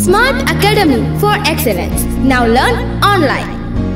Smart Academy for Excellence. Now learn online.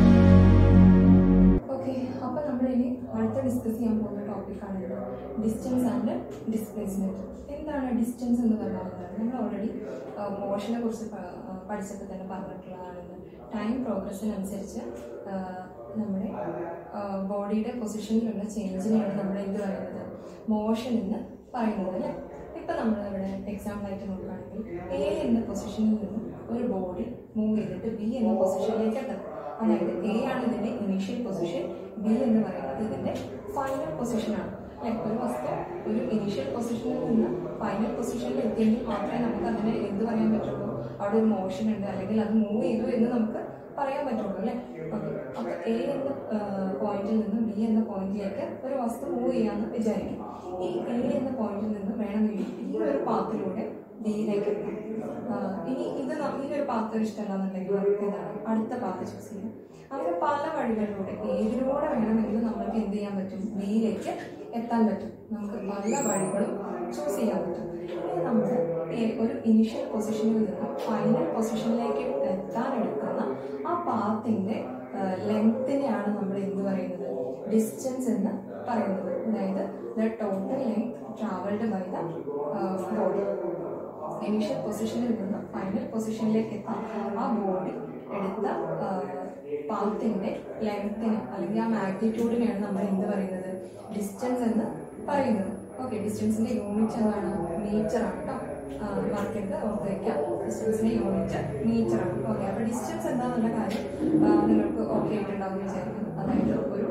Okay അപ്പോൾ നമ്മൾ ഇനി അടുത്ത ഡിസ്കസ് ചെയ്യാൻ പോകുന്ന ടോപ്പിക്കാണ് ഡിസ്റ്റൻസ് ആൻഡ് ഡിസ്പ്ലേസ്മെന്റ് എന്താണ് ഡിസ്റ്റൻസ് എന്ന് പറഞ്ഞാൽ നമ്മൾ ഓൾറെഡി മോഷനെ കുറിച്ച് പ- ആ, പഠിച്ചപ്പോൾ തന്നെ പറഞ്ഞിട്ടുള്ളതാണ് ടൈം പ്രോഗ്രസ്സിനനുസരിച്ച് ആ, നമ്മുടെ ബോഡിയുടെ പൊസിഷനിലുള്ള ചേഞ്ചിനെയാണ് നമ്മൾ എന്ത് പറയുന്നത് മോഷൻ എന്ന് പറയുന്നത് അല്ലേ ഇപ്പം നമ്മൾ ഇവിടെ എക്സാമ്പിളായിട്ട് നോക്കുകയാണെങ്കിൽ എ എന്ന പൊസിഷനിൽ നിന്നും ഒരു ബോഡി മൂവ് ചെയ്തിട്ട് ബി എന്ന പൊസിഷനിലേക്ക് എത്തണം അതായത് എ ആണ് ഇതിന്റെ ഇനീഷ്യൽ പൊസിഷൻ ബി എന്ന് പറയുന്നത് ഇതിന്റെ ഫൈനൽ പൊസിഷനാണ് ലൈക്ക് ഒരു വസ്തു ഒരു ഇനീഷ്യൽ പൊസിഷനിൽ നിന്ന് ഫൈനൽ പൊസിഷനിൽ എത്തിയെങ്കിൽ മാത്രമേ നമുക്ക് അതിനെ എന്ത് പറയാൻ പറ്റുള്ളൂ അവിടെ ഒരു മോഷൻ ഉണ്ട് അല്ലെങ്കിൽ അത് മൂവ് ചെയ്തു എന്ന് നമുക്ക് പറയാൻ പറ്റുള്ളൂ അല്ലേ ഓക്കെ അപ്പോൾ എ എന്ന പോയിന്റിൽ നിന്ന് ബി എന്ന പോയിന്റിലേക്ക് ഒരു വസ്തു മൂവ് ചെയ്യാമെന്ന് വിചാരിക്കും ഈ എ എന്ന പോയിന്റിൽ നിന്ന് വേണമെങ്കിൽ ഈ ഒരു പാത്തിലൂടെ ബിയിലേക്ക് എത്താം ആ, ഇനി ഇത് ന- ഈ ഒരു പാത്ത് ഇഷ്ടമല്ലാന്നുണ്ടെങ്കിൽ നമുക്ക് എന്താണ് അടുത്ത പാത്ത് ചൂസ് ചെയ്യാം അങ്ങനെ പല വഴികളിലൂടെ ഏതിലൂടെ വേണമെങ്കിലും നമുക്ക് എന്ത് ചെയ്യാൻ പറ്റും ബിയിലേക്ക് എത്താൻ പറ്റും നമുക്ക് പല വഴികളും ചൂസ് ചെയ്യാൻ പറ്റും ഇനി നമ്മൾ ഒരു ഇനിഷ്യൽ പൊസിഷനിൽ നിന്ന് ഫൈനൽ പൊസിഷനിലേക്ക് എത്താൻ എടുക്കുന്ന ആ പാത്തിന്റെ ലെങ്തിനെയാണ് നമ്മൾ എന്ത് പറയുന്നത് ഡിസ്റ്റൻസ് എന്ന് പറയുന്നത് അതായത് the total length travelled by the body initial പൊസിഷനിൽ നിന്ന് ഫൈനൽ പൊസിഷനിലേക്ക് എത്താൻ ആ ബോഡി എടുത്ത പാത്തിന്റെ ലെങ്തിന് അല്ലെങ്കിൽ ആ മാഗ്നിറ്റ്യൂഡിനെയാണ് നമ്മൾ എന്ത് പറയുന്നത് ഡിസ്റ്റൻസ് എന്ന് പറയുന്നത് ഓക്കെ ഡിസ്റ്റൻസിന്റെ യൂണിറ്റ് എന്താണ് മീറ്റർ ആണ് കേട്ടോ മാർക്ക് ചെയ്ത് ഓർത്ത് വയ്ക്കാം ഡിസ്റ്റൻസിന്റെ യൂണിറ്റ് മീറ്റർ ആണ് ഓക്കെ അപ്പൊ ഡിസ്റ്റൻസ് എന്താണെന്നുള്ള കാര്യം ആ, നിങ്ങൾക്ക് ഓക്കെ ആയിട്ടുണ്ടാവും എന്ന് വിചാരിക്കുന്നു അതായത് ഒരു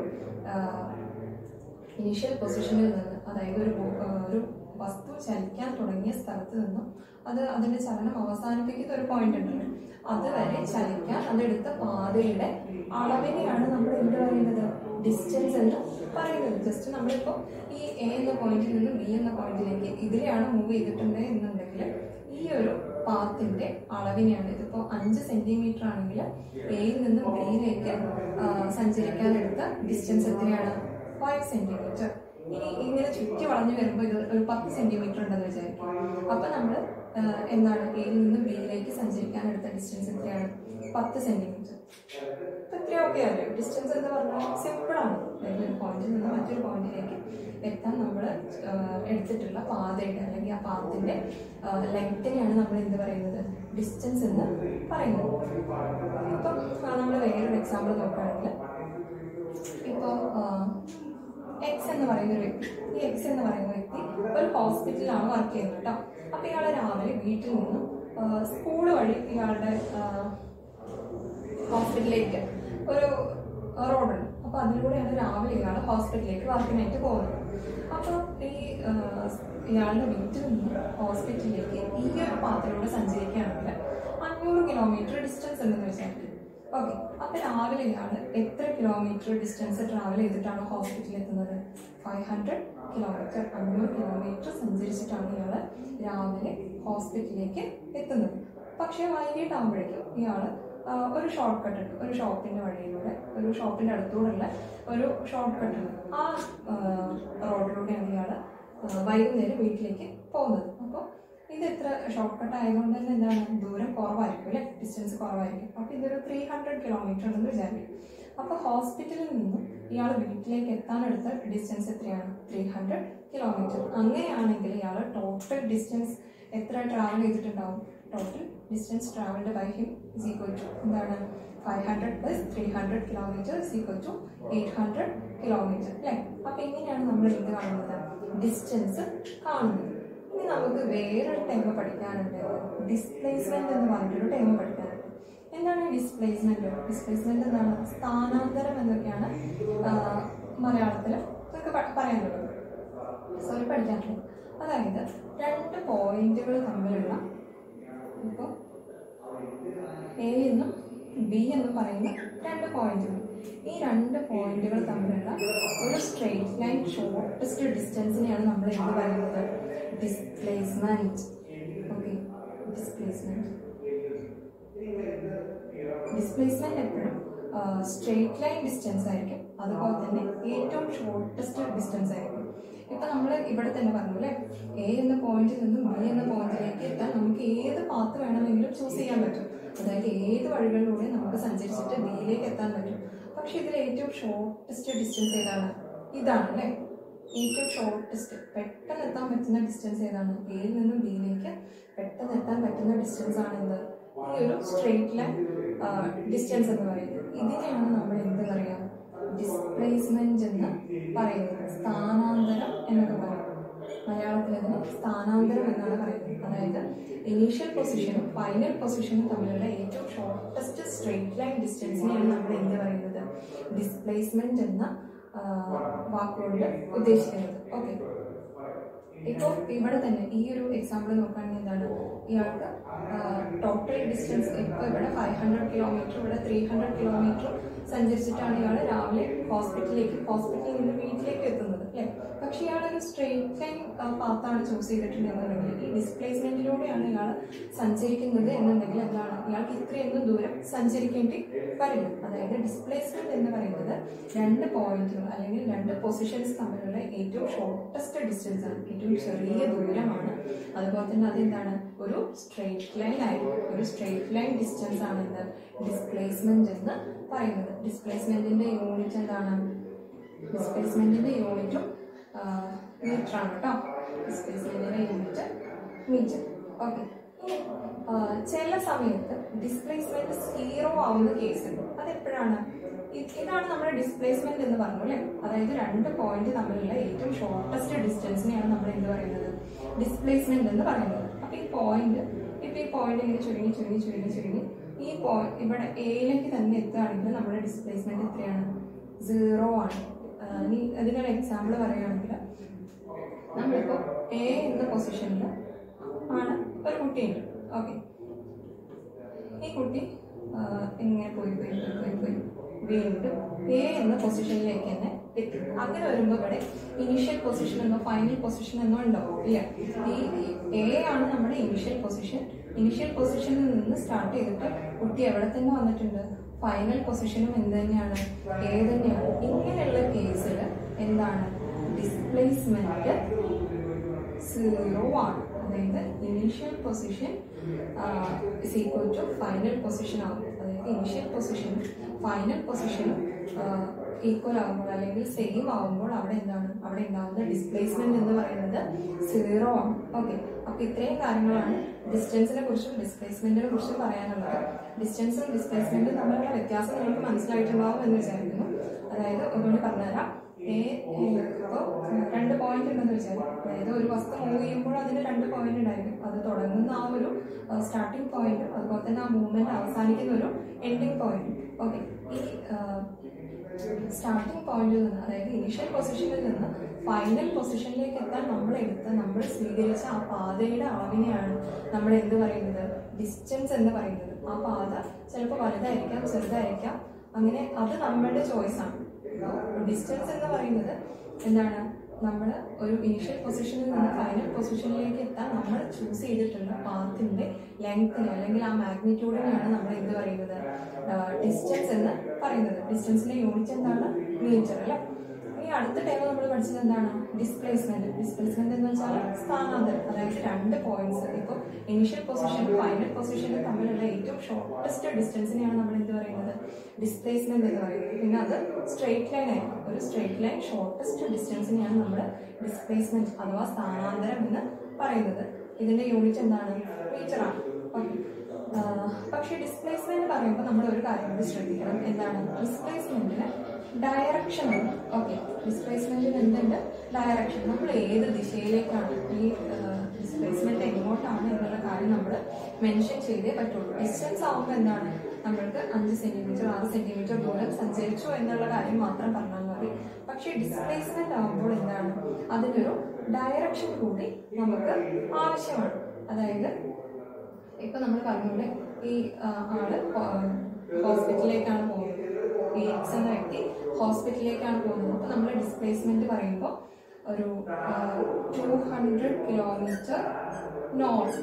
ഇനീഷ്യൽ പൊസിഷനിൽ നിന്ന് അതായത് ഒരു ബോ- ആ, ഒരു വസ്തു ചലിക്കാൻ തുടങ്ങിയ സ്ഥലത്ത് നിന്നും അത് അതിന്റെ ചലനം അവസാനിപ്പിക്കുന്ന ഒരു പോയിന്റ് ഉണ്ടല്ലോ അതുവരെ ചലിക്കാൻ അതെടുത്ത പാതയുടെ അളവിനെയാണ് നമ്മൾ എന്ത് പറയുന്നത് ഡിസ്റ്റൻസ് എന്ന് പറയുന്നത് ജസ്റ്റ് നമ്മളിപ്പോൾ ഈ എ എന്ന പോയിന്റിൽ നിന്ന് ബി എന്ന പോയിന്റിലേക്ക് ഇതിലെയാണ് മൂവ് ചെയ്തിട്ടുണ്ട് എന്നുണ്ടെങ്കിൽ ഈ ഒരു പാത്തിന്റെ അളവിനെയാണ് ഇതിപ്പോൾ അഞ്ച് സെന്റിമീറ്റർ ആണെങ്കിൽ എയിൽ നിന്നും ബിയിലേക്ക് സഞ്ചരിക്കാൻ എടുത്ത ഡിസ്റ്റൻസ് എത്രയാണ് ഫൈവ് സെന്റിമീറ്റർ ഇനി ഇങ്ങനെ ചുറ്റി വളഞ്ഞു വരുമ്പോൾ ഇത് ഒരു പത്ത് സെന്റിമീറ്റർ ഉണ്ടെന്ന് വിചാരിക്കും അപ്പൊ നമ്മൾ എന്താണ് എയിൽ നിന്ന് ബിയിലേക്ക് സഞ്ചരിക്കാൻ എടുത്ത ഡിസ്റ്റൻസ് എത്രയാണ് പത്ത് സെന്റിമീറ്റർ അപ്പൊ ഇത്രയും ഓക്കെ അല്ലേ ഡിസ്റ്റൻസ് എന്ന് പറഞ്ഞാൽ സിമ്പിൾ ആണ് അതായത് ഒരു പോയിന്റിൽ നിന്ന് മറ്റൊരു പോയിന്റിലേക്ക് എത്താൻ നമ്മൾ എടുത്തിട്ടുള്ള പാതയുടെ അല്ലെങ്കിൽ ആ പാത്തിന്റെ ലെങ്തിനെയാണ് നമ്മൾ എന്ത് പറയുന്നത് ഡിസ്റ്റൻസ് എന്ന് പറയുന്നത് അപ്പം നമ്മൾ വേറൊരു എക്സാമ്പിൾ നോക്കുകയാണെങ്കിൽ ഇപ്പോൾ എക്സ് എന്ന് പറയുന്ന ഒരു വ്യക്തി ഈ എക്സ് എന്ന് പറയുന്ന വ്യക്തി ഒരു ഹോസ്പിറ്റലിലാണ് വർക്ക് ചെയ്യുന്നത് കേട്ടോ അപ്പൊ ഇയാൾ രാവിലെ വീട്ടിൽ നിന്നും സ്കൂൾ വഴി ഇയാളുടെ ഹോസ്പിറ്റലിലേക്ക് ഒരു റോഡുണ്ട് അപ്പൊ അതിലൂടെയാണ് രാവിലെ ഇയാൾ ഹോസ്പിറ്റലിലേക്ക് വർക്കിനായിട്ട് പോകുന്നത് അപ്പൊ ഈ ആ, ഇയാളുടെ വീട്ടിൽ നിന്ന് ഹോസ്പിറ്റലിലേക്ക് ഈ ഒരു പാതയിലൂടെ സഞ്ചരിക്കുകയാണെങ്കിൽ അഞ്ഞൂറ് കിലോമീറ്റർ ഡിസ്റ്റൻസ് ഉണ്ടെന്ന് വിചാരിക്കും ഓക്കെ അപ്പൊ രാവിലെ ഇയാൾ എത്ര കിലോമീറ്റർ ഡിസ്റ്റൻസ് ട്രാവൽ ചെയ്തിട്ടാണ് ഹോസ്പിറ്റലിൽ എത്തുന്നത് ഫൈവ് ഹൺഡ്രഡ് കിലോമീറ്റർ അഞ്ഞൂറ് കിലോമീറ്റർ സഞ്ചരിച്ചിട്ടാണ് ഇയാൾ രാവിലെ ഹോസ്പിറ്റലിലേക്ക് എത്തുന്നത് പക്ഷേ വൈകിട്ടാകുമ്പോഴേക്കും ഇയാൾ ഒരു ഷോർട്ട് കട്ട് ഉണ്ട് ഒരു ഷോപ്പിന്റെ വഴിയിലൂടെ ഒരു ഷോപ്പിന്റെ അടുത്തൂടെയുള്ള ഒരു ഷോർട്ട് കട്ട് ഉണ്ട് ആ റോഡിലൂടെയാണ് ഇയാൾ വൈകുന്നേരം വീട്ടിലേക്ക് പോകുന്നത് അപ്പോൾ ഇത് എത്ര ഷോർട്ട് കട്ട് ആയതുകൊണ്ട് തന്നെ എന്താണ് ദൂരം കുറവായിരിക്കും അല്ലെ ഡിസ്റ്റൻസ് കുറവായിരിക്കും അപ്പോൾ ഇതൊരു ത്രീ ഹൺഡ്രഡ് കിലോമീറ്റർ ഉണ്ടെന്ന് വിചാരിക്കും അപ്പോൾ ഹോസ്പിറ്റലിൽ നിന്നും ഇയാൾ വീട്ടിലേക്ക് എത്താനെടുത്ത ഡിസ്റ്റൻസ് എത്രയാണ് ത്രീ ഹൺഡ്രഡ് കിലോമീറ്റർ അങ്ങനെയാണെങ്കിൽ ഇയാൾ ടോട്ടൽ ഡിസ്റ്റൻസ് എത്ര ട്രാവൽ ചെയ്തിട്ടുണ്ടാവും total distance travelled by him is equal to എന്താണ് five hundred plus three hundred kilometre is equal to eight hundred kilometre അല്ലേ അപ്പം ഇങ്ങനെയാണ് നമ്മൾ എന്ത് കാണുന്നത് ഡിസ്റ്റൻസ് കാണുന്നത് ഇനി നമുക്ക് വേറൊരു ടൈം പഠിക്കാനുണ്ട് ഡിസ്പ്ലേസ്മെന്റ് എന്ന് പറഞ്ഞിട്ടൊരു ടൈം പഠിക്കാനുണ്ട് എന്താണ് ഡിസ്പ്ലേസ്മെന്റ് ഡിസ്പ്ലേസ്മെന്റ് എന്താണ് സ്ഥാനാന്തരം എന്നൊക്കെയാണ് മലയാളത്തിൽ നമുക്ക് പ- പറയാനുള്ളത് സോറി പഠിക്കാനുള്ളത് അതായത് രണ്ട് പോയിന്റുകൾ തമ്മിലുള്ള ഇപ്പോൾ എ എന്നും ബി എന്നും പറയുന്ന രണ്ട് പോയിന്റുകൾ ഈ രണ്ട് പോയിന്റുകൾ തമ്മിലുള്ള ഒരു സ്ട്രെയിറ്റ് ലൈൻ ഷോർട്ടസ്റ്റ് ഡിസ്റ്റൻസിനെയാണ് നമ്മൾ എന്ത് പറയുന്നത് ഡിസ്പ്ലേസ്മെന്റ് ഓക്കെ ഡിസ്പ്ലേസ്മെന്റ് ഡിസ്പ്ലേസ്മെന്റ് എപ്പോഴും സ്ട്രെയിറ്റ് ലൈൻ ഡിസ്റ്റൻസ് ആയിരിക്കും അതുപോലെ തന്നെ ഏറ്റവും ഷോർട്ടസ്റ്റ് ഡിസ്റ്റൻസ് ആയിരിക്കും ഇപ്പൊ നമ്മൾ ഇവിടെ തന്നെ പറഞ്ഞു അല്ലേ എ എന്ന പോയിന്റിൽ നിന്നും ബി എന്ന പോയിന്റിലേക്ക് എത്താൻ നമുക്ക് ഏത് പാത്ത് വേണമെങ്കിലും ചൂസ് ചെയ്യാൻ പറ്റും അതായത് ഏത് വഴികളിലൂടെ നമുക്ക് സഞ്ചരിച്ചിട്ട് ബിയിലേക്ക് എത്താൻ പറ്റും പക്ഷെ ഇതിൽ ഏറ്റവും ഷോർട്ടസ്റ്റ് ഡിസ്റ്റൻസ് ഏതാണ് ഇതാണ് അല്ലേ ഏറ്റവും ഷോർട്ടസ്റ്റ് പെട്ടെന്ന് എത്താൻ പറ്റുന്ന ഡിസ്റ്റൻസ് ഏതാണ് എയിൽ നിന്നും ബിയിലേക്ക് പെട്ടെന്ന് എത്താൻ പറ്റുന്ന ഡിസ്റ്റൻസ് ആണ് എന്ത് ഈ ഒരു സ്ട്രെയിറ്റ് ലൈൻ ഡിസ്റ്റൻസ് എന്ന് പറയുന്നത് ഇതിനെയാണ് നമ്മൾ എന്ത് പറയാ ഡിസ്പ്ലേസ്മെന്റ് എന്ന് പറയുന്നത് സ്ഥാനാന്തരം എന്നൊക്കെ പറയും മലയാളത്തിൽ അതിന് സ്ഥാനാന്തരം എന്നാണ് പറയുന്നത് അതായത് ഇനീഷ്യൽ പൊസിഷനും ഫൈനൽ പൊസിഷനും തമ്മിലുള്ള ഏറ്റവും ഷോർട്ടസ്റ്റ് സ്ട്രെയിറ്റ് ലൈൻ ഡിസ്റ്റൻസിനെയാണ് നമ്മൾ എന്ത് പറയുന്നത് ഡിസ്പ്ലേസ്മെന്റ് എന്ന ആ, വാക്കുകൊണ്ട് ഉദ്ദേശിക്കുന്നത് ഓക്കെ ഇപ്പോൾ ഇവിടെ തന്നെ ഈ ഒരു എക്സാമ്പിൾ നോക്കുകയാണെങ്കിൽ എന്താണ് ഇയാൾക്ക് ടോട്ടൽ ഡിസ്റ്റൻസ് ഇപ്പോൾ ഇവിടെ ഫൈവ് ഹൺഡ്രഡ് കിലോമീറ്റർ ഇവിടെ ത്രീ ഹൺഡ്രഡ് കിലോമീറ്റർ സഞ്ചരിച്ചിട്ടാണ് ഇയാൾ രാവിലെ ഹോസ്പിറ്റലിലേക്ക് ഹോസ്പിറ്റലിൽ നിന്ന് വീട്ടിലേക്ക് എത്തുന്നത് അല്ലേ പക്ഷെ ഇയാൾ ഒരു സ്ട്രെയിറ്റ് ലൈൻ പാത്താണ് ചൂസ് ചെയ്തിട്ടുണ്ടെന്നുണ്ടെങ്കിൽ ഈ ഡിസ്പ്ലേസ്മെന്റിലൂടെയാണ് ഇയാൾ സഞ്ചരിക്കുന്നത് എന്നുണ്ടെങ്കിൽ എന്താണ് ഇയാൾക്ക് ഇത്രയൊന്നും ദൂരം സഞ്ചരിക്കേണ്ടി വരില്ല അതായത് ഡിസ്പ്ലേസ്മെന്റ് എന്ന് പറയുന്നത് രണ്ട് പോയിന്റുകൾ അല്ലെങ്കിൽ രണ്ട് പൊസിഷൻസ് തമ്മിലുള്ള ഏറ്റവും ഷോർട്ടസ്റ്റ് ഡിസ്റ്റൻസ് ആണ് ഏറ്റവും ചെറിയ ദൂരമാണ് അതുപോലെ തന്നെ അതെന്താണ് ഒരു സ്ട്രെയിറ്റ് ലൈൻ ആയിരിക്കും ഒരു സ്ട്രെയിറ്റ് ലൈൻ ഡിസ്റ്റൻസ് ആണ് എന്ത് ഡിസ്പ്ലേസ്മെന്റ് എന്ന് പറയുന്നത് ഡിസ്പ്ലേസ്മെന്റിന്റെ യൂണിറ്റ് എന്താണ് ഡിസ്പ്ലേസ്മെന്റിന്റെ യൂണിറ്റും മീറ്റർ ആണ് കേട്ടോ ഡിസ്പ്ലേസ്മെന്റിന്റെ യൂണിറ്റ് മീറ്റർ ഓക്കെ ചില സമയത്ത് ഡിസ്പ്ലേസ്മെന്റ് സീറോ ആവുന്ന കേസ് ഉണ്ട് അതെപ്പോഴാണ് ഇ- ഇതാണ് നമ്മുടെ ഡിസ്പ്ലേസ്മെന്റ് എന്ന് പറഞ്ഞു അല്ലേ അതായത് രണ്ട് പോയിന്റ് തമ്മിലുള്ള ഏറ്റവും ഷോർട്ടസ്റ്റ് ഡിസ്റ്റൻസിനെയാണ് നമ്മൾ എന്ത് പറയുന്നത് ഡിസ്പ്ലേസ്മെന്റ് എന്ന് പറയുന്നത് അപ്പൊ ഈ പോയിന്റ് ഇപ്പൊ ഈ പോയിന്റ് ഇങ്ങനെ ചുരുങ്ങി ചുരുങ്ങി ചുരുങ്ങി ചുരുങ്ങി ഈ പോയിന്റ് ഇവിടെ എയിലേക്ക് തന്നെ എത്തുകയാണെങ്കിൽ നമ്മുടെ ഡിസ്പ്ലേസ്മെന്റ് എത്രയാണ് സീറോ ആണ് ആ, ഇനി അതിനൊരു എക്സാമ്പിൾ പറയുകയാണെങ്കിൽ നമ്മളിപ്പോ എ എന്ന പൊസിഷനിൽ ആണ് ഒരു കുട്ടിയുണ്ട് ഓക്കെ ഈ കുട്ടി ആ, ഇങ്ങനെ പോയി പോയി പോയി പോയി പോയി വീണ്ടും എ എന്ന പൊസിഷനിലേക്ക് തന്നെ എത്തി അങ്ങനെ വരുമ്പോൾ ഇവിടെ ഇനിഷ്യൽ പൊസിഷൻ എന്നോ ഫൈനൽ പൊസിഷൻ എന്നോ ഉണ്ടാവും ഇല്ല ഈ എ ആണ് നമ്മുടെ ഇനിഷ്യൽ പൊസിഷൻ ഇനിഷ്യൽ പൊസിഷനിൽ നിന്ന് സ്റ്റാർട്ട് ചെയ്തിട്ട് കുട്ടി എവിടെ തന്നെ വന്നിട്ടുണ്ട് ഫൈനൽ പൊസിഷനും എന്ത് തന്നെയാണ് എ തന്നെയാണ് ഇങ്ങനെയുള്ള കേസിൽ എന്താണ് ഡിസ്പ്ലേസ്മെന്റ് സീറോ ആണ് അതായത് initial position is equal to final position ആകും അതായത് ഇനീഷ്യൽ പൊസിഷനും ഫൈനൽ പൊസിഷനും ഈക്വൽ ആകുമ്പോൾ അല്ലെങ്കിൽ സെയിം ആകുമ്പോൾ അവിടെ എന്താണ് അവിടെ ഉണ്ടാകുന്ന ഡിസ്പ്ലേസ്മെന്റ് എന്ന് പറയുന്നത് സീറോ ആണ് ഓക്കെ അപ്പൊ ഇത്രയും കാര്യങ്ങളാണ് ഡിസ്റ്റൻസിനെ കുറിച്ചും ഡിസ്പ്ലേസ്മെന്റിനെ കുറിച്ചും പറയാനുള്ളത് ഡിസ്റ്റൻസും ഡിസ്പ്ലേസ്മെന്റും തമ്മിലുള്ള വ്യത്യാസം നിങ്ങൾക്ക് മനസ്സിലായിട്ടുണ്ടാവും എന്ന് വിചാരിക്കുന്നു അതായത് ഒന്നുകൂടി പറഞ്ഞുതരാം എ ഇപ്പോൾ രണ്ട് പോയിന്റ് ഉണ്ടെന്ന് വിചാരിക്കും അതായത് ഒരു വസ്തു മൂവ് ചെയ്യുമ്പോൾ അതിന് രണ്ട് പോയിന്റ് ഉണ്ടായിരിക്കും അത് തുടങ്ങുന്ന ആ ഒരു സ്റ്റാർട്ടിംഗ് പോയിന്റ് അതുപോലെ തന്നെ ആ മൂവ്മെന്റ് അവസാനിക്കുന്ന ഒരു എൻഡിങ് പോയിന്റ് ഓക്കെ ഈ സ്റ്റാർട്ടിംഗ് പോയിന്റിൽ നിന്ന് അതായത് ഇനിഷ്യൽ പൊസിഷനിൽ നിന്ന് ഫൈനൽ പൊസിഷനിലേക്ക് എത്താൻ നമ്മൾ എടുത്ത നമ്മൾ സ്വീകരിച്ച ആ പാതയുടെ അളവിനെയാണ് നമ്മൾ എന്ത് പറയുന്നത് ഡിസ്റ്റൻസ് എന്ന് പറയുന്നത് ആ പാത ചിലപ്പോൾ വലുതായിരിക്കാം ചെറുതായിരിക്കാം അങ്ങനെ അത് നമ്മളുടെ ചോയ്സ് ആണ് ഡിസ്റ്റൻസ് എന്ന് പറയുന്നത് എന്താണ് നമ്മൾ ഒരു ഇനിഷ്യൽ പൊസിഷനിൽ നിന്ന് ഫൈനൽ പൊസിഷനിലേക്ക് എത്താൻ നമ്മൾ ചൂസ് ചെയ്തിട്ടുള്ള പാത്തിന്റെ ലെങ്തിനെ അല്ലെങ്കിൽ ആ മാഗ്നിറ്റ്യൂഡിനെയാണ് നമ്മൾ എന്ത് പറയുന്നത് ഡിസ്റ്റൻസ് എന്ന് പറയുന്നത് ഡിസ്റ്റൻസിന്റെ യൂണിറ്റ് എന്താണ് മീറ്റർ അല്ലേ ഇനി അടുത്ത ടൈം നമ്മൾ പഠിച്ചത് എന്താണ് ഡിസ്പ്ലേസ്മെന്റ് ഡിസ്പ്ലേസ്മെന്റ് എന്ന് വെച്ചാൽ സ്ഥാനാന്തരം അതായത് രണ്ട് പോയിന്റ്സ് ഇപ്പോൾ ഇനിഷ്യൽ പൊസിഷനും ഫൈനൽ പൊസിഷനും തമ്മിലുള്ള ഏറ്റവും ഷോർട്ടസ്റ്റ് ഡിസ്റ്റൻസിനെയാണ് നമ്മൾ എന്ത് പറയുന്നത് ഡിസ്പ്ലേസ്മെന്റ് എന്ന് പറയുന്നത് പിന്നെ അത് സ്ട്രെയിറ്റ് ലൈൻ ആയിരിക്കും ഒരു സ്ട്രെയിറ്റ് ലൈൻ ഷോർട്ടസ്റ്റ് ഡിസ്റ്റൻസിനെയാണ് നമ്മൾ ഡിസ്പ്ലേസ്മെന്റ് അഥവാ സ്ഥാനാന്തരം എന്ന് പറയുന്നത് ഇതിന്റെ യൂണിറ്റ് എന്താണ് മീറ്റർ ആണ് ഓക്കെ പക്ഷേ ഡിസ്പ്ലേസ്മെന്റ് പറയുമ്പോൾ നമ്മൾ ഒരു കാര്യം കൂടി ശ്രദ്ധിക്കണം എന്താണ് ഡിസ്പ്ലേസ്മെന്റിന് ഡയറക്ഷൻ ഉണ്ട് ഓക്കെ ഡിസ്പ്ലേസ്മെന്റിന് എന്തുണ്ട് ഡയറക്ഷൻ നമ്മൾ ഏത് ദിശയിലേക്കാണ് ഈ ഡിസ്പ്ലേസ്മെന്റ് എങ്ങോട്ടാണ് എന്നുള്ള കാര്യം നമ്മൾ മെൻഷൻ ചെയ്തേ പറ്റുള്ളൂ ഡിസ്റ്റൻസ് ആവുമ്പോൾ എന്താണ് നമ്മൾക്ക് അഞ്ച് സെന്റിമീറ്റർ ആറ് സെന്റിമീറ്റർ ദൂരം സഞ്ചരിച്ചു എന്നുള്ള കാര്യം മാത്രം പറഞ്ഞാൽ മതി പക്ഷേ ഡിസ്പ്ലേസ്മെന്റ് ആവുമ്പോൾ എന്താണ് അതിനൊരു ഡയറക്ഷൻ കൂടി നമുക്ക് ആവശ്യമാണ് അതായത് ഇപ്പൊ നമ്മൾ പറഞ്ഞുകൊണ്ട് ഈ ആ, ആള് ഹോസ്പിറ്റലിലേക്കാണ് പോകുന്നത് ഈ എക്സ് എന്ന വ്യക്തി ഹോസ്പിറ്റലിലേക്കാണ് പോകുന്നത് അപ്പൊ നമ്മൾ ഡിസ്പ്ലേസ്മെന്റ് പറയുമ്പോൾ ഒരു two hundred kilometre north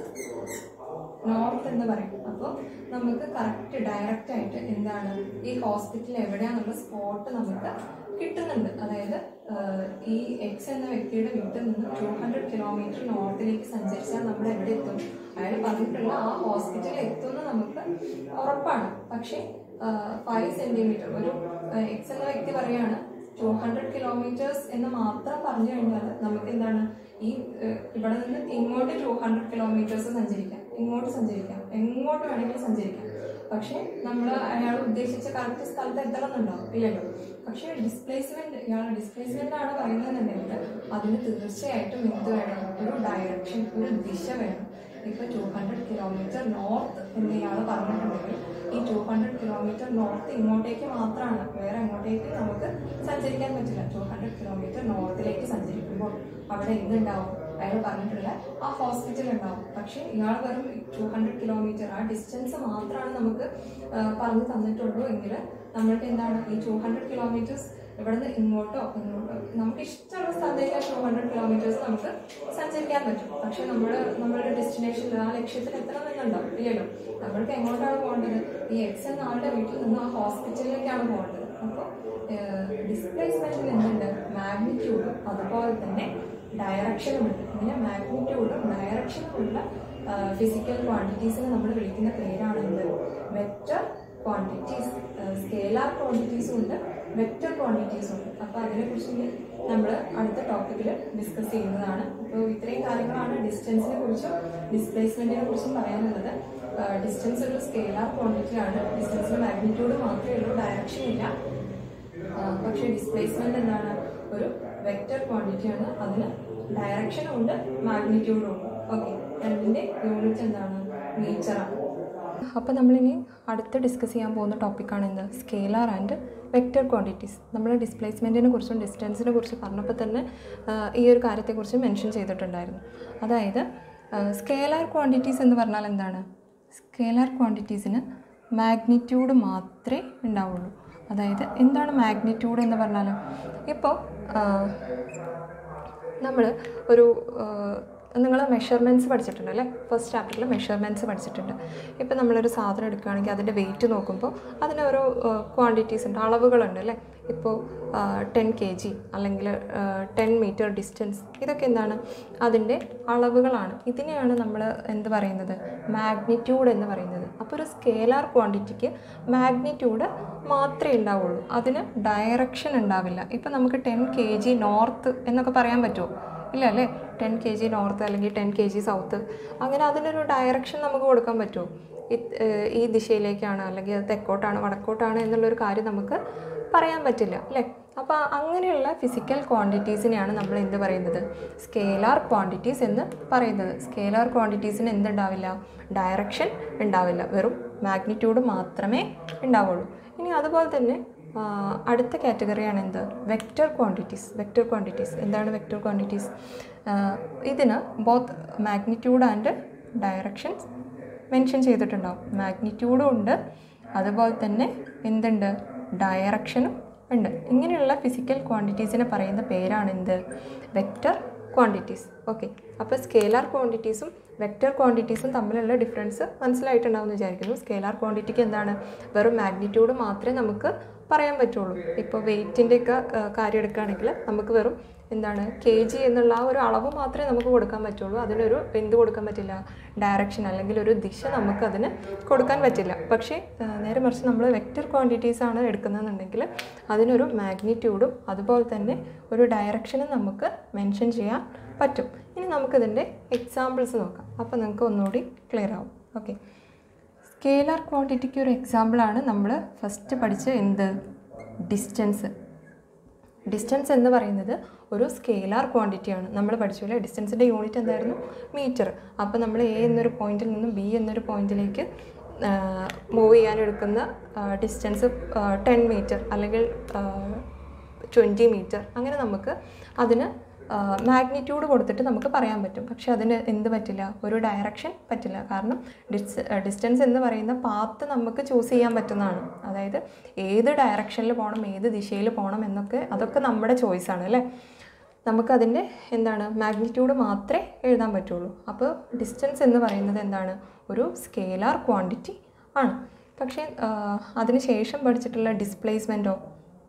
north എന്ന് പറയും അപ്പോൾ നമുക്ക് കറക്റ്റ് ഡയറക്റ്റ് ആയിട്ട് എന്താണ് ഈ ഹോസ്പിറ്റൽ എവിടെയാണെന്നുള്ള സ്പോട്ട് നമുക്ക് കിട്ടുന്നുണ്ട് അതായത് ആഹ്, ഈ എക്സ് എന്ന വ്യക്തിയുടെ വീട്ടിൽ നിന്ന് ടു ഹൺഡ്രഡ് കിലോമീറ്റർ നോർത്തിലേക്ക് സഞ്ചരിച്ചാൽ നമ്മൾ എവിടെ എത്തും അയാൾ പറഞ്ഞിട്ടുള്ള ആ ഹോസ്പിറ്റലിൽ എത്തുമെന്ന് നമുക്ക് ഉറപ്പാണ് പക്ഷേ ഫൈവ് സെന്റിമീറ്റർ ഒരു എക്സ് എന്ന വ്യക്തി പറയാണ് ടു ഹൺഡ്രഡ് കിലോമീറ്റേഴ്സ് എന്ന് മാത്രം പറഞ്ഞു കഴിഞ്ഞാൽ നമുക്ക് എന്താണ് ഈ ഏഹ്, ഇവിടെ നിന്ന് ഇങ്ങോട്ട് ടു ഹൺഡ്രഡ് കിലോമീറ്റേഴ്സ് സഞ്ചരിക്കാം ഇങ്ങോട്ട് സഞ്ചരിക്കാം എങ്ങോട്ട് വേണമെങ്കിലും സഞ്ചരിക്കാം പക്ഷെ നമ്മൾ അയാൾ ഉദ്ദേശിച്ച കറക്റ്റ് സ്ഥലത്ത് എത്തണമെന്നുണ്ടാവും ഇല്ലല്ലോ പക്ഷേ ഡിസ്പ്ലേസ്മെന്റ് ഇയാളുടെ ഡിസ്പ്ലേസ്മെന്റ് ആണ് പറയുന്നതെന്നുണ്ടെങ്കിൽ അതിന് തീർച്ചയായിട്ടും എന്ത് വേണം ഒരു ഡയറക്ഷൻ ഒരു ദിശ വേണം ഇപ്പൊ ടു ഹൺഡ്രഡ് കിലോമീറ്റർ നോർത്ത് എന്ന് ഇയാൾ പറഞ്ഞിട്ടുണ്ടെങ്കിൽ ഈ ടു ഹൺഡ്രഡ് കിലോമീറ്റർ നോർത്ത് ഇങ്ങോട്ടേക്ക് മാത്രമാണ് വേറെ അങ്ങോട്ടേക്ക് നമുക്ക് സഞ്ചരിക്കാൻ പറ്റില്ല ടു ഹൺഡ്രഡ് കിലോമീറ്റർ നോർത്തിലേക്ക് സഞ്ചരിക്കുമ്പോൾ അവിടെ എന്തുണ്ടാവും അയാൾ പറഞ്ഞിട്ടുള്ള ആ ഹോസ്പിറ്റൽ ഉണ്ടാവും പക്ഷേ ഇയാൾ വെറും ടു ഹൺഡ്രഡ് കിലോമീറ്റർ ആ ഡിസ്റ്റൻസ് മാത്രമാണ് നമുക്ക് ആ, പറഞ്ഞു തന്നിട്ടുള്ളൂ എങ്കിൽ നമ്മൾക്ക് എന്താണ് ഈ ടു ഹൺഡ്രഡ് കിലോമീറ്റേഴ്സ് ഇവിടുന്ന് ഇങ്ങോട്ടോ ഇങ്ങോട്ടോ നമുക്ക് ഇഷ്ടമുള്ള സ്ഥലത്തേക്ക് ടു ഹൺഡ്രഡ് കിലോമീറ്റേഴ്സ് നമുക്ക് സഞ്ചരിക്കാൻ പറ്റും പക്ഷെ നമ്മൾ നമ്മളുടെ ഡെസ്റ്റിനേഷൻ ആ ലക്ഷ്യത്തിൽ എത്തണമെന്നുണ്ടാവും ഇല്ലല്ലോ നമ്മൾക്ക് എങ്ങോട്ടാണ് പോകേണ്ടത് ഈ എക്സ് എന്ന ആളുടെ വീട്ടിൽ നിന്ന് ആ ഹോസ്പിറ്റലിലേക്കാണ് പോകേണ്ടത് അപ്പോൾ ഡിസ്പ്ലേസ്മെന്റിൽ എന്തുണ്ട് മാഗ്നിറ്റ്യൂഡും അതുപോലെ തന്നെ ഡയറക്ഷനും ഉണ്ട് ഇങ്ങനെ മാഗ്നിറ്റ്യൂഡും ഡയറക്ഷനും ഉള്ള ഫിസിക്കൽ ക്വാണ്ടിറ്റീസിനെ നമ്മൾ വിളിക്കുന്ന പേരാണ് എന്ത് വെക്റ്റർ ക്വാണ്ടിറ്റീസ് സ്കേലാർ ക്വാണ്ടിറ്റീസും ഉണ്ട് വെക്റ്റർ ക്വാണ്ടിറ്റീസും ഉണ്ട് അപ്പോൾ അതിനെക്കുറിച്ച് ഇനി നമ്മൾ അടുത്ത ടോപ്പിക്കിൽ ഡിസ്കസ് ചെയ്യുന്നതാണ് അപ്പോൾ ഇത്രയും കാര്യങ്ങളാണ് ഡിസ്റ്റൻസിനെ കുറിച്ചും ഡിസ്പ്ലേസ്മെന്റിനെ കുറിച്ചും പറയാനുള്ളത് ഡിസ്റ്റൻസ് ഒരു സ്കേലാർ ക്വാണ്ടിറ്റി ആണ് ഡിസ്റ്റൻസിന് മാഗ്നിറ്റ്യൂഡ് മാത്രമേ ഉള്ളൂ ഡയറക്ഷൻ ഇല്ല ആ, പക്ഷേ ഡിസ്പ്ലേസ്മെന്റ് എന്താണ് ഒരു വെക്റ്റർ ക്വാണ്ടിറ്റി ആണ് അതിന് ഡയറക്ഷനും ഉണ്ട് മാഗ്നിറ്റ്യൂഡും ഉണ്ട് ഓക്കെ രണ്ടിന്റെ യൂണിറ്റ് എന്താണ് മീറ്ററാണ് അപ്പോൾ നമ്മളിനി അടുത്ത് ഡിസ്കസ് ചെയ്യാൻ പോകുന്ന ടോപ്പിക്കാണ് എന്ത് സ്കേലാർ ആൻഡ് വെക്റ്റർ ക്വാണ്ടിറ്റീസ് നമ്മൾ ഡിസ്പ്ലേസ്മെൻറ്റിനെ കുറിച്ചും ഡിസ്റ്റൻസിനെ കുറിച്ച് പറഞ്ഞപ്പോൾ തന്നെ ആ, ഈ ഒരു കാര്യത്തെക്കുറിച്ച് മെൻഷൻ ചെയ്തിട്ടുണ്ടായിരുന്നു അതായത് സ്കേലാർ ക്വാണ്ടിറ്റീസ് എന്ന് പറഞ്ഞാൽ എന്താണ് സ്കേലാർ ക്വാണ്ടിറ്റീസിന് മാഗ്നിറ്റ്യൂഡ് മാത്രമേ ഉണ്ടാവുള്ളൂ അതായത് എന്താണ് മാഗ്നിറ്റ്യൂഡ് എന്ന് പറഞ്ഞാൽ ഇപ്പോൾ നമ്മൾ ഒരു നിങ്ങൾ മെഷർമെൻറ്റ്സ് പഠിച്ചിട്ടുണ്ട് അല്ലേ ഫസ്റ്റ് ചാപ്റ്ററിൽ മെഷർമെൻറ്റ്സ് പഠിച്ചിട്ടുണ്ട് ഇപ്പോൾ നമ്മളൊരു സാധനം എടുക്കുകയാണെങ്കിൽ അതിൻ്റെ വെയിറ്റ് നോക്കുമ്പോൾ അതിന് ഓരോ ക്വാണ്ടിറ്റീസ് ഉണ്ട് അളവുകളുണ്ട് അല്ലേ ഇപ്പോൾ ടെൻ കെ ജി അല്ലെങ്കിൽ ടെൻ മീറ്റർ ഡിസ്റ്റൻസ് ഇതൊക്കെ എന്താണ് അതിൻ്റെ അളവുകളാണ് ഇതിനെയാണ് നമ്മൾ എന്ത് പറയുന്നത് മാഗ്നിറ്റ്യൂഡ് എന്ന് പറയുന്നത് അപ്പോൾ ഒരു സ്കേലാർ ക്വാണ്ടിറ്റിക്ക് മാഗ്നിറ്റ്യൂഡ് മാത്രമേ ഉണ്ടാവുള്ളൂ അതിന് ഡയറക്ഷൻ ഉണ്ടാവില്ല ഇപ്പോൾ നമുക്ക് ടെൻ കെ ജി നോർത്ത് എന്നൊക്കെ പറയാൻ പറ്റുമോ ഇല്ല അല്ലേ ടെൻ കെ ജി നോർത്ത് അല്ലെങ്കിൽ ടെൻ കെ ജി സൗത്ത് അങ്ങനെ അതിനൊരു ഡയറക്ഷൻ നമുക്ക് കൊടുക്കാൻ പറ്റുമോ ഇത്, ഏഹ്, ഈ ദിശയിലേക്കാണ് അല്ലെങ്കിൽ അത് തെക്കോട്ടാണ് വടക്കോട്ടാണ് എന്നുള്ളൊരു കാര്യം നമുക്ക് പറയാൻ പറ്റില്ല അല്ലേ അപ്പോൾ അങ്ങനെയുള്ള ഫിസിക്കൽ ക്വാണ്ടിറ്റീസിനെയാണ് നമ്മൾ എന്ത് പറയുന്നത് സ്കേലാർ ക്വാണ്ടിറ്റീസ് എന്ന് പറയുന്നത് സ്കേലാർ ക്വാണ്ടിറ്റീസിന് എന്തുണ്ടാവില്ല ഡയറക്ഷൻ ഉണ്ടാവില്ല വെറും മാഗ്നിറ്റ്യൂഡ് മാത്രമേ ഉണ്ടാവുള്ളൂ ഇനി അതുപോലെ തന്നെ ആ, അടുത്ത കാറ്റഗറിയാണ് എന്ത് വെക്റ്റർ ക്വാണ്ടിറ്റീസ് വെക്റ്റർ ക്വാണ്ടിറ്റീസ് എന്താണ് വെക്റ്റർ ക്വാണ്ടിറ്റീസ് ഇതിന് both magnitude and directions mention ചെയ്തിട്ടുണ്ടാവും മാഗ്നിറ്റ്യൂഡും ഉണ്ട് അതുപോലെ തന്നെ എന്തുണ്ട് ഡയറക്ഷനും ഉണ്ട് ഇങ്ങനെയുള്ള ഫിസിക്കൽ ക്വാണ്ടിറ്റീസിനെ പറയുന്ന പേരാണ് എന്ത് വെക്റ്റർ ക്വാണ്ടിറ്റീസ് ഓക്കെ അപ്പോൾ സ്കേലാർ ക്വാണ്ടിറ്റീസും വെക്റ്റർ ക്വാണ്ടിറ്റീസും തമ്മിലുള്ള ഡിഫറൻസ് മനസ്സിലായിട്ടുണ്ടാവും എന്ന് വിചാരിക്കുന്നു സ്കേലാർ ക്വാണ്ടിറ്റിക്ക് എന്താണ് വെറും മാഗ്നിറ്റ്യൂഡ് മാത്രമേ നമുക്ക് പറയാൻ പറ്റുള്ളൂ ഇപ്പോൾ വെയിറ്റിൻ്റെയൊക്കെ കാര്യം എടുക്കുകയാണെങ്കിൽ നമുക്ക് വെറും എന്താണ് കെ ജി എന്നുള്ള ആ ഒരു അളവ് മാത്രമേ നമുക്ക് കൊടുക്കാൻ പറ്റുള്ളൂ അതിനൊരു എന്ത് കൊടുക്കാൻ പറ്റില്ല ഡയറക്ഷൻ അല്ലെങ്കിൽ ഒരു ദിശ നമുക്കതിന് കൊടുക്കാൻ പറ്റില്ല പക്ഷേ ആ, നേരെ മറിച്ച് നമ്മൾ വെക്റ്റർ ക്വാണ്ടിറ്റീസ് ആണ് എടുക്കുന്നതെന്നുണ്ടെങ്കിൽ അതിനൊരു മാഗ്നിറ്റ്യൂഡും അതുപോലെ തന്നെ ഒരു ഡയറക്ഷനും നമുക്ക് മെൻഷൻ ചെയ്യാൻ പറ്റും ഇനി നമുക്കിതിൻ്റെ എക്സാമ്പിൾസ് നോക്കാം അപ്പോൾ നിങ്ങൾക്ക് ഒന്നുകൂടി ക്ലിയർ ആവും ഓക്കെ സ്കേലാർ ക്വാണ്ടിറ്റിക്ക് ഒരു എക്സാമ്പിളാണ് നമ്മൾ ഫസ്റ്റ് പഠിച്ച എന്ത് ഡിസ്റ്റൻസ് ഡിസ്റ്റൻസ് എന്ന് പറയുന്നത് ഒരു സ്കേലാർ ക്വാണ്ടിറ്റിയാണ് നമ്മൾ പഠിച്ചില്ലേ ഡിസ്റ്റൻസിൻ്റെ യൂണിറ്റ് എന്തായിരുന്നു മീറ്റർ അപ്പോൾ നമ്മൾ എ എന്നൊരു പോയിന്റിൽ നിന്നും ബി എന്നൊരു പോയിന്റിലേക്ക് മൂവ് ചെയ്യാൻ എടുക്കുന്ന ഡിസ്റ്റൻസ് ടെൻ മീറ്റർ അല്ലെങ്കിൽ ട്വൻറ്റി മീറ്റർ അങ്ങനെ നമുക്ക് അതിന് മാഗ്നിറ്റ്യൂഡ് കൊടുത്തിട്ട് നമുക്ക് പറയാൻ പറ്റും പക്ഷെ അതിന് എന്ത് പറ്റില്ല ഒരു ഡയറക്ഷൻ പറ്റില്ല കാരണം ഡിസ് ഡിസ്റ്റൻസ് എന്ന് പറയുന്ന പാത്ത് നമുക്ക് ചൂസ് ചെയ്യാൻ പറ്റുന്നതാണ് അതായത് ഏത് ഡയറക്ഷനിൽ പോകണം ഏത് ദിശയിൽ പോകണം എന്നൊക്കെ അതൊക്കെ നമ്മുടെ ചോയ്സാണ് അല്ലേ നമുക്കതിൻ്റെ എന്താണ് മാഗ്നിറ്റ്യൂഡ് മാത്രമേ എഴുതാൻ പറ്റുള്ളൂ അപ്പോൾ ഡിസ്റ്റൻസ് എന്ന് പറയുന്നത് എന്താണ് ഒരു സ്കേലാർ ക്വാണ്ടിറ്റി ആണ് പക്ഷേ അതിന് ശേഷം പഠിച്ചിട്ടുള്ള ഡിസ്പ്ലേസ്മെൻറ്റോ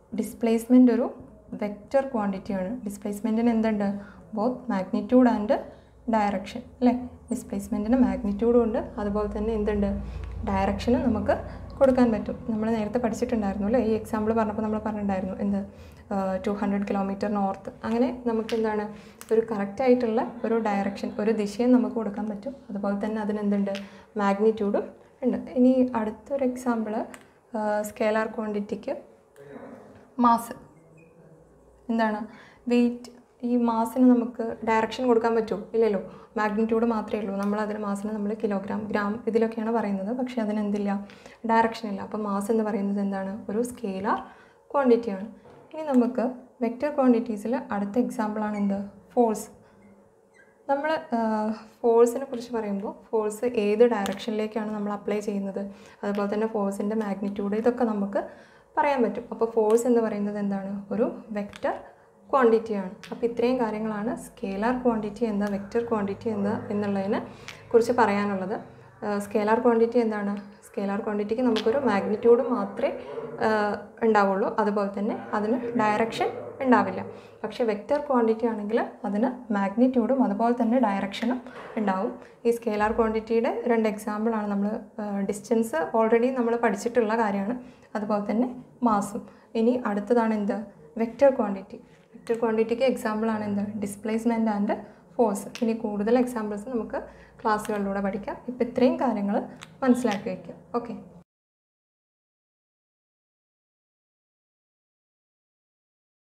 ഡിസ്പ്ലേസ്മെൻ്റ് ഒരു വെക്റ്റർ ക്വാണ്ടിറ്റിയാണ് ഡിസ്പ്ലേസ്മെൻറ്റിന് എന്തുണ്ട് ബോത്ത് മാഗ്നിറ്റ്യൂഡ് ആൻഡ് ഡയറക്ഷൻ അല്ലേ ഡിസ്പ്ലേസ്മെൻറ്റിന് മാഗ്നിറ്റ്യൂഡും ഉണ്ട് അതുപോലെ തന്നെ എന്തുണ്ട് ഡയറക്ഷനും നമുക്ക് കൊടുക്കാൻ പറ്റും നമ്മൾ നേരത്തെ പഠിച്ചിട്ടുണ്ടായിരുന്നു അല്ലേ ഈ എക്സാമ്പിൾ പറഞ്ഞപ്പോൾ നമ്മൾ പറഞ്ഞിട്ടുണ്ടായിരുന്നു എന്ത് ടു ഹൺഡ്രഡ് കിലോമീറ്റർ നോർത്ത് അങ്ങനെ നമുക്ക് എന്താണ് ഒരു കറക്റ്റ് ആയിട്ടുള്ള ഒരു ഡയറക്ഷൻ ഒരു ദിശയും നമുക്ക് കൊടുക്കാൻ പറ്റും അതുപോലെ തന്നെ അതിനെന്തുണ്ട് മാഗ്നിറ്റ്യൂഡും ഉണ്ട് ഇനി അടുത്തൊരു എക്സാമ്പിള് സ്കേലാർ ക്വാണ്ടിറ്റിക്ക് മാസ് എന്താണ് വെയിറ്റ് ഈ മാസിന് നമുക്ക് ഡയറക്ഷൻ കൊടുക്കാൻ പറ്റുമോ ഇല്ലല്ലോ മാഗ്നിറ്റ്യൂഡ് മാത്രമേ ഉള്ളൂ നമ്മൾ അതിന് മാസിന് നമ്മൾ കിലോഗ്രാം ഗ്രാം ഇതിലൊക്കെയാണ് പറയുന്നത് പക്ഷേ അതിന് എന്തില്ല ഡയറക്ഷൻ ഇല്ല അപ്പോൾ മാസ് എന്ന് പറയുന്നത് എന്താണ് ഒരു സ്കേലാർ ക്വാണ്ടിറ്റിയാണ് ഇനി നമുക്ക് വെക്റ്റർ ക്വാണ്ടിറ്റീസിൽ അടുത്ത എക്സാമ്പിളാണ് എന്ത് ഫോഴ്സ് നമ്മൾ ഫോഴ്സിനെ കുറിച്ച് പറയുമ്പോൾ ഫോഴ്സ് ഏത് ഡയറക്ഷനിലേക്കാണ് നമ്മൾ അപ്ലൈ ചെയ്യുന്നത് അതുപോലെ തന്നെ ഫോഴ്സിൻ്റെ മാഗ്നിറ്റ്യൂഡ് ഇതൊക്കെ നമുക്ക് പറയാൻ പറ്റും അപ്പോൾ ഫോഴ്സ് എന്ന് പറയുന്നത് എന്താണ് ഒരു വെക്റ്റർ ക്വാണ്ടിറ്റിയാണ് അപ്പോൾ ഇത്രയും കാര്യങ്ങളാണ് സ്കേലാർ ക്വാണ്ടിറ്റി എന്താ വെക്റ്റർ ക്വാണ്ടിറ്റി എന്താ എന്നുള്ളതിനെ കുറിച്ച് പറയാനുള്ളത് സ്കേലാർ ക്വാണ്ടിറ്റി എന്താണ് സ്കേലാർ ക്വാണ്ടിറ്റിക്ക് നമുക്കൊരു മാഗ്നിറ്റ്യൂഡ് മാത്രമേ ഉണ്ടാവുള്ളൂ അതുപോലെ തന്നെ അതിന് ഡയറക്ഷൻ ഉണ്ടാവില്ല പക്ഷേ വെക്റ്റർ ക്വാണ്ടിറ്റി ആണെങ്കിൽ അതിന് മാഗ്നിറ്റ്യൂഡും അതുപോലെ തന്നെ ഡയറക്ഷനും ഉണ്ടാവും ഈ സ്കേലാർ ക്വാണ്ടിറ്റിയുടെ രണ്ട് എക്സാമ്പിളാണ് നമ്മൾ ഡിസ്റ്റൻസ് ഓൾറെഡി നമ്മൾ പഠിച്ചിട്ടുള്ള കാര്യമാണ് അതുപോലെ തന്നെ മാസും ഇനി അടുത്തതാണ് എന്ത് വെക്റ്റർ ക്വാണ്ടിറ്റി വെക്റ്റർ ക്വാണ്ടിറ്റിക്ക് എക്സാമ്പിളാണ് എന്ത് ഡിസ്പ്ലേസ്മെൻറ്റ് ആൻഡ് ഫോഴ്സ് ഇനി കൂടുതൽ എക്സാമ്പിൾസ് നമുക്ക് ക്ലാസ്സുകളിലൂടെ പഠിക്കാം ഇപ്പോൾ ഇത്രയും കാര്യങ്ങൾ മനസ്സിലാക്കി വയ്ക്കുക ഓക്കെ